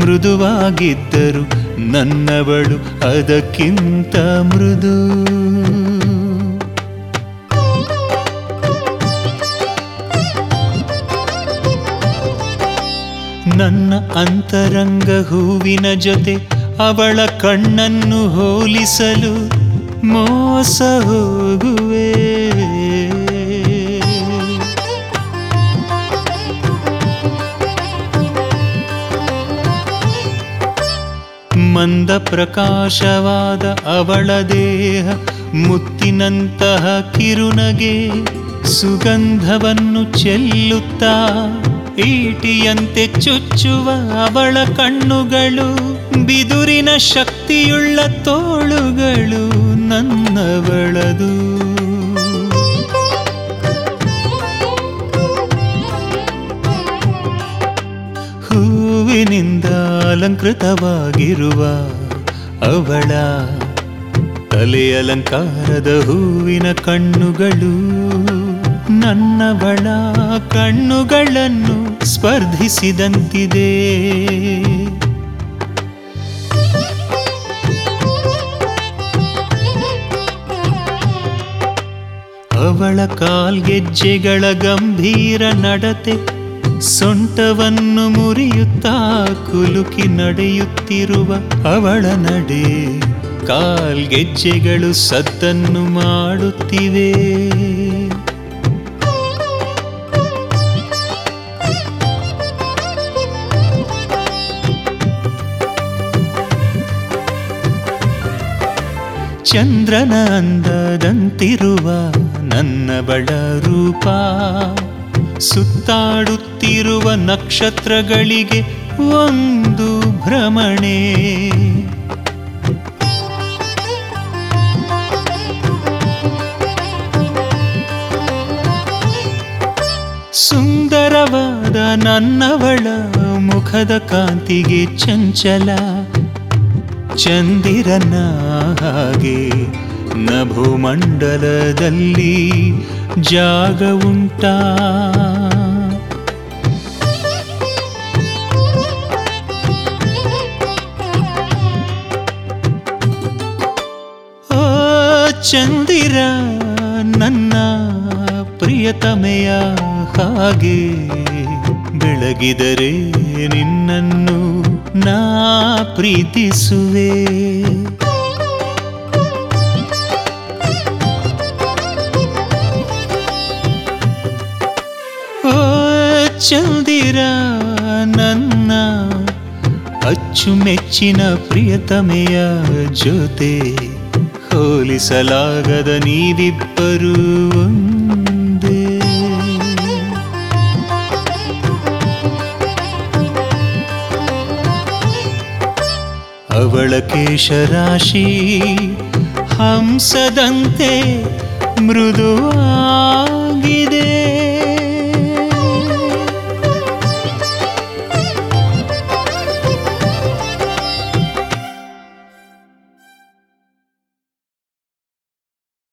ಮೃದುವಾಗಿದ್ದರು ನನ್ನವಳು ಅದಕ್ಕಿಂತ ಮೃದು ನನ್ನ ಅಂತರಂಗ ಹೂವಿನ ಜೊತೆ ಅವಳ ಕಣ್ಣನ್ನು ಹೋಲಿಸಲು ಮೋಸ ಹೋಗುವೆ ಮಂದ ಪ್ರಕಾಶವಾದ ಅವಳ ದೇಹ ಮುತ್ತಿನಂತಹ ಕಿರುನಗೆ ಸುಗಂಧವನ್ನು ಚೆಲ್ಲುತ್ತಾ ಈಟಿಯಂತೆ ಚುಚ್ಚುವ ಅವಳ ಕಣ್ಣುಗಳು ಬಿದುರಿನ ಶಕ್ತಿಯುಳ್ಳ ತೋಳುಗಳು ನನ್ನವಳದು ಹೂವಿನಿಂದ ಅಲಂಕೃತವಾಗಿರುವ ಅವಳ ತಲೆ ಅಲಂಕಾರದ ಹೂವಿನ ಕಣ್ಣುಗಳು ನನ್ನವಳ ಕಣ್ಣುಗಳನ್ನು ಸ್ಪರ್ಧಿಸಿದಂತಿದೆ ಅವಳ ಕಾಲ್ಗೆಜ್ಜೆಗಳ ಗಂಭೀರ ನಡತೆ ಸೊಂಟವನ್ನು ಮುರಿಯುತ್ತಾ ಕುಲುಕಿ ನಡೆಯುತ್ತಿರುವ ಅವಳ ನಡೆ ಕಾಲ್ಗೆಜ್ಜೆಗಳು ಸದ್ದನ್ನು ಮಾಡುತ್ತಿವೆ ಚಂದ್ರನ ಅಂದದಂತಿರುವ ನನ್ನವಳ ರೂಪ ಸುತ್ತಾಡುತ್ತಿರುವ ನಕ್ಷತ್ರಗಳಿಗೆ ಒಂದು ಭ್ರಮಣೆ ಸುಂದರವಾದ ನನ್ನವಳ ಮುಖದ ಕಾಂತಿಗೆ ಚಂಚಲ ಚಂದಿರನ ಹಾಗೆ ನಭೋಮಂಡಲದಲ್ಲಿ ಜಾಗ ಉಂಟಾ ಓ ಚಂದಿರ ನನ್ನ ಪ್ರಿಯತಮೆಯ ಹಾಗೆ ಬೆಳಗಿದರೆ ನಿನ್ನನ್ನು ನಾ ಪ್ರೀತಿಸುವೆ ಓ ಚಂದಿರ ನನ್ನ ಅಚ್ಚುಮೆಚ್ಚಿನ ಪ್ರಿಯತಮೆಯ ಜೊತೆ ಹೋಲಿಸಲಾಗದ ನೀವಿಬ್ಬರು ಒಂದೇ ಅವಳ ಕೇಶರಾಶಿ ಹಂಸದಂತೆ ಮೃದುವಾಗಿದೆ